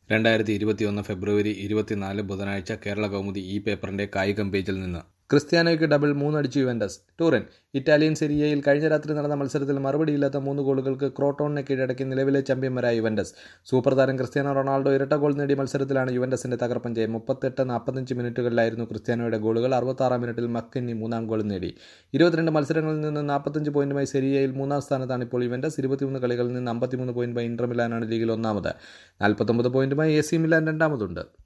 രണ്ടായിരത്തി ഇരുപത്തിയൊന്ന് ഫെബ്രുവരി ഇരുപത്തിനാല് ബുധനാഴ്ച കേരള കൗമുദി ഈ പേപ്പറിന്റെ കായികം പേജിൽ നിന്ന് ക്രിസ്ത്യാനോയ്ക്ക് ഡബിൾ മൂന്നടിച്ചു യുവന്റസ് ടൂറിൻ ഇറ്റാലിയൻ സെരിയയിൽ കഴിഞ്ഞ രാത്രി നടന്ന മത്സരത്തിൽ മറുപടിയില്ലാത്ത മൂന്ന് ഗോളുകൾക്ക് ക്രോട്ടോണിനെ കീഴടക്കി നിലവിലെ ചാമ്പ്യന്മാരായ യുവന്റസ് സൂപ്പർ താരം ക്രിസ്ത്യാനോ റൊണാൾഡോ ഇരട്ട ഗോൾ നേടിയ മത്സരത്തിലാണ് യുവന്റസിന്റെ തകർപ്പൻ ജയം മുപ്പത്തെട്ട് നാൽപ്പത്തഞ്ച് മിനിറ്റുകളിലായിരുന്നു ക്രിസ്ത്യാനോയുടെ ഗോളുകൾ അറുപത്താറാം മിനിറ്റിൽ മക്കന്നി മൂന്നാം ഗോൾ നേടി ഇരുപത്തിരണ്ട് മത്സരങ്ങളിൽ നിന്ന് നാൽപ്പത്തഞ്ച് പോയിന്റുമായി സെരിയയിൽ മൂന്നാം സ്ഥാനത്താണ് ഇപ്പോൾ യുവന്റസ് ഇരുപത്തിമൂന്ന് കളികളിൽ നിന്ന് അമ്പത്തിമൂന്ന് പോയിന്റുമായി ഇന്റർ മിലാനാണ് ലീഗിൽ ഒന്നാമത് നാൽപ്പത്തൊമ്പത് പോയിന്റുമായി എ സി മിലാൻ രണ്ടാമതുണ്ട്